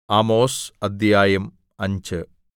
Amos അദ്ധ്യായം അഞ്ച്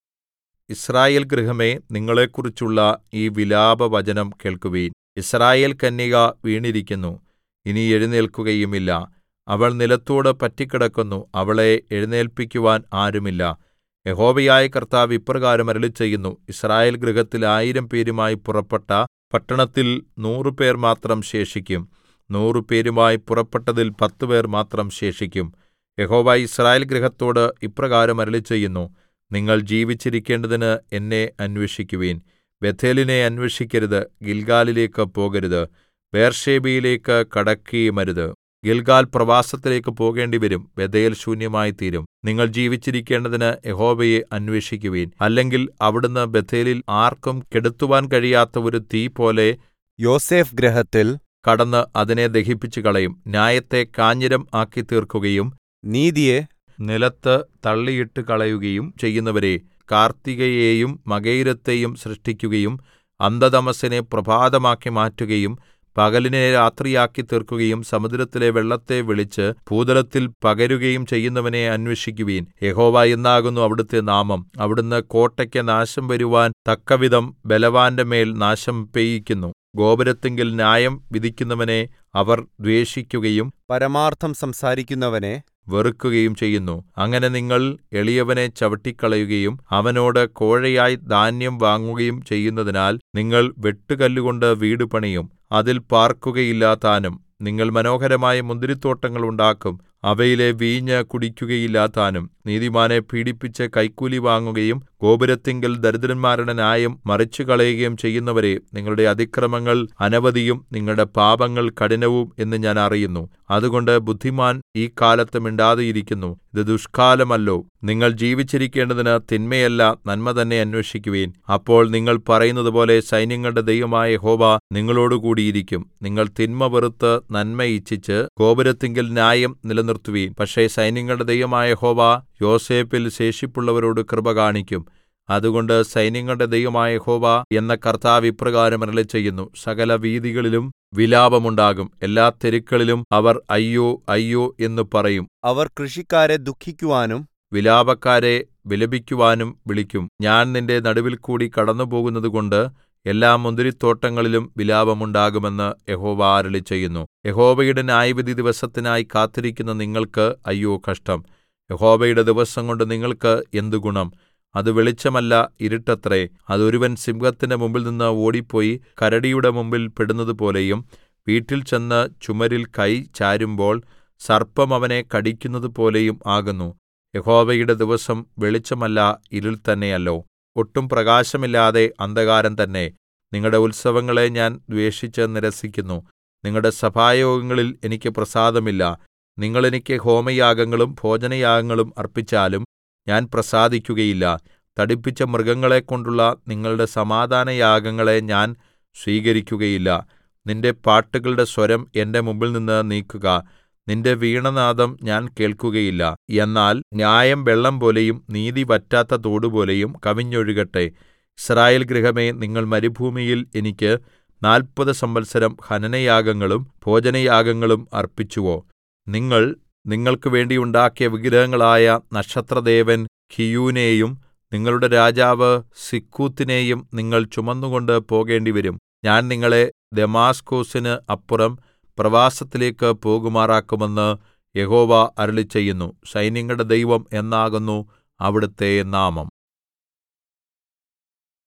യിസ്രായേൽ ഗൃഹമേ നിങ്ങളെക്കുറിച്ചുള്ള ഈ വിലാപവചനം കേൾക്കുവിൻ യിസ്രായേൽ കന്യക വീണിരിക്കുന്നു ഇനി എഴുന്നേൽക്കുകയുമില്ല അവൾ നിലത്തോട് പറ്റിക്കിടക്കുന്നു അവളെ എഴുന്നേല്പിക്കുവാൻ ആരുമില്ല യഹോവയായ കർത്താവ് ഇപ്രകാരം അരുളിച്ചെയ്യുന്നു യിസ്രായേൽ ഗൃഹത്തിൽ ആയിരം പേരുമായി പുറപ്പെട്ട പട്ടണത്തിൽ നൂറുപേർ മാത്രം ശേഷിക്കും നൂറുപേരുമായി പുറപ്പെട്ടതിൽ പത്തുപേർ മാത്രം ശേഷിക്കും യഹോവ യിസ്രായേൽ ഗൃഹത്തോട് ഇപ്രകാരം അരുളിച്ചെയ്യുന്നു നിങ്ങൾ ജീവിച്ചിരിക്കേണ്ടതിന് എന്നെ അന്വേഷിക്കുവിൻ ബേഥേലിനെ അന്വേഷിക്കരുത് ഗില്ഗാലിലേക്ക് പോകരുത് ബേർശേബയിലേക്ക് കടക്കുകയുമരുത് ഗില്ഗാൽ പ്രവാസത്തിലേക്ക് പോകേണ്ടിവരും ബേഥേൽ ശൂന്യമായിത്തീരും നിങ്ങൾ ജീവിച്ചിരിക്കേണ്ടതിന് യഹോവയെ അന്വേഷിക്കുവിൻ അല്ലെങ്കിൽ അവിടുന്ന് ബേഥേലിൽ ആർക്കും കെടുത്തുവാൻ കഴിയാത്ത ഒരു തീ പോലെ യോസേഫ് ഗൃഹത്തിൽ കടന്ന് അതിനെ ദഹിപ്പിച്ചുകളയും ന്യായത്തെ കാഞ്ഞിരം ആക്കിത്തീർക്കുകയും നീതിയെ നിലത്ത് തള്ളിയിട്ട് കളയുകയും ചെയ്യുന്നവരേ കാർത്തികയെയും മകയിരത്തെയും സൃഷ്ടിക്കുകയും അന്ധതമസ്സിനെ പ്രഭാതമാക്കി മാറ്റുകയും പകലിനെ രാത്രിയാക്കി തീർക്കുകയും സമുദ്രത്തിലെ വെള്ളത്തെ വിളിച്ച് ഭൂതലത്തിൽ പകരുകയും ചെയ്യുന്നവനെ അന്വേഷിക്കുവിൻ യഹോവ എന്നാകുന്നു അവിടുത്തെ നാമം അവിടുന്ന് കോട്ടയ്ക്ക് നാശം വരുവാൻ തക്കവിധം ബലവാന്റെ മേൽ നാശം പെയ്യിക്കുന്നു ഗോപുരത്തിങ്കൽ ന്യായം വിധിക്കുന്നവനെ അവർ ദ്വേഷിക്കുകയും പരമാർത്ഥം സംസാരിക്കുന്നവനെ വെറുക്കുകയും ചെയ്യുന്നു അങ്ങനെ നിങ്ങൾ എളിയവനെ ചവിട്ടിക്കളയുകയും അവനോട് കോഴയായി ധാന്യം വാങ്ങുകയും ചെയ്യുന്നതിനാൽ നിങ്ങൾ വെട്ടുകല്ലുകൊണ്ട് വീട് പണിയും അതിൽ പാർക്കുകയില്ലതാനും നിങ്ങൾ മനോഹരമായ മുന്തിരിത്തോട്ടങ്ങൾ ഉണ്ടാക്കും അവയിലെ വീഞ്ഞ് കുടിക്കുകയില്ലതാനും നീതിമാനെ പീഡിപ്പിച്ച് കൈക്കൂലി വാങ്ങുകയും ഗോപുരത്തിങ്കൽ ദരിദ്രന്മാരുടെ ന്യായം മറിച്ചുകളയുകയും ചെയ്യുന്നവരേ നിങ്ങളുടെ അതിക്രമങ്ങൾ അനവധിയും നിങ്ങളുടെ പാപങ്ങൾ കഠിനവും എന്ന് ഞാൻ അറിയുന്നു അതുകൊണ്ട് ബുദ്ധിമാൻ ഈ കാലത്ത് മിണ്ടാതെയിരിക്കുന്നു ഇത് ദുഷ്കാലമല്ലോ നിങ്ങൾ ജീവിച്ചിരിക്കേണ്ടതിന് തിന്മയല്ല നന്മ തന്നെ അന്വേഷിക്കുവിൻ അപ്പോൾ നിങ്ങൾ പറയുന്നതുപോലെ സൈന്യങ്ങളുടെ ദൈവമായ യഹോവ നിങ്ങളോടുകൂടിയിരിക്കും നിങ്ങൾ തിന്മ വെറുത്ത് നന്മ ഇച്ഛിച്ച് ഗോപുരത്തിങ്കൽ ന്യായം നിലനിർത്തുവീൻ പക്ഷേ സൈന്യങ്ങളുടെ ദൈവമായ യഹോവ യോസേഫിൽ ശേഷിപ്പുള്ളവരോട് കൃപ കാണിക്കും അതുകൊണ്ട് സൈന്യങ്ങളുടെ ദൈവമായ യഹോവ എന്ന കർത്താവ് ഇപ്രകാരം അരുളിച്ചെയ്യുന്നു സകല വീഥികളിലും വിലാപമുണ്ടാകും എല്ലാ തെരുക്കളിലും അവർ അയ്യോ അയ്യോ എന്ന് പറയും അവർ കൃഷിക്കാരെ ദുഃഖിക്കുവാനും വിലാപക്കാരെ വിലപിക്കുവാനും വിളിക്കും ഞാൻ നിന്റെ നടുവിൽകൂടി കടന്നുപോകുന്നതുകൊണ്ട് എല്ലാ മുന്തിരിത്തോട്ടങ്ങളിലും വിലാപമുണ്ടാകുമെന്ന് യഹോവ അരുളിച്ചെയ്യുന്നു യഹോവയുടെ ന്യായവിധി ദിവസത്തിനായി കാത്തിരിക്കുന്ന നിങ്ങൾക്ക് അയ്യോ കഷ്ടം യഹോവയുടെ ദിവസംകൊണ്ട് നിങ്ങൾക്ക് എന്ത് ഗുണം അത് വെളിച്ചമല്ല ഇരുട്ടത്രേ അതൊരുവൻ സിംഹത്തിന്റെ മുമ്പിൽനിന്ന് ഓടിപ്പോയി കരടിയുടെ മുമ്പിൽ പെടുന്നതുപോലെയും വീട്ടിൽ ചെന്ന് ചുമരിൽ കൈ ചാരുമ്പോൾ സർപ്പം അവനെ കടിക്കുന്നതുപോലെയും ആകുന്നു യഹോവയുടെ ദിവസം വെളിച്ചമല്ല ഇരുൾ തന്നെയല്ലോ ഒട്ടും പ്രകാശമില്ലാതെ അന്ധകാരം തന്നെ നിങ്ങളുടെ ഉത്സവങ്ങളെ ഞാൻ ദ്വേഷിച്ച് നിരസിക്കുന്നു നിങ്ങളുടെ സഭായോഗങ്ങളിൽ എനിക്ക് പ്രസാദമില്ല നിങ്ങൾ എനിക്ക് ഹോമയാഗങ്ങളും ഭോജനയാഗങ്ങളും അർപ്പിച്ചാലും ഞാൻ പ്രസാദിക്കുകയില്ല തടിപ്പിച്ച മൃഗങ്ങളെക്കൊണ്ടുള്ള നിങ്ങളുടെ സമാധാനയാഗങ്ങളെ ഞാൻ സ്വീകരിക്കുകയില്ല നിന്റെ പാട്ടുകളുടെ സ്വരം എന്റെ മുമ്പിൽനിന്ന് നീക്കുക നിന്റെ വീണനാദം ഞാൻ കേൾക്കുകയില്ല എന്നാൽ ന്യായം വെള്ളം പോലെയും നീതി വറ്റാത്ത തോടുപോലെയും കവിഞ്ഞൊഴുകട്ടെ യിസ്രായേൽ ഗൃഹമേ നിങ്ങൾ മരുഭൂമിയിൽ എനിക്ക് നാല്പത് സംവത്സരം ഹനനയാഗങ്ങളും ഭോജനയാഗങ്ങളും അർപ്പിച്ചുവോ നിങ്ങൾ നിങ്ങൾക്ക് വേണ്ടി ഉണ്ടാക്കിയ വിഗ്രഹങ്ങളായ നക്ഷത്രദേവൻ കിയ്യൂനെയും നിങ്ങളുടെ രാജാവ് സിക്കൂത്തിനെയും നിങ്ങൾ ചുമന്നുകൊണ്ട് പോകേണ്ടിവരും ഞാൻ നിങ്ങളെ ദമാസ്കൊസിന് അപ്പുറം പ്രവാസത്തിലേക്ക് പോകുമാറാക്കുമെന്ന് യഹോവ അരുളിച്ചെയ്യുന്നു സൈന്യങ്ങളുടെ ദൈവം എന്നാകുന്നു അവിടുത്തെ നാമം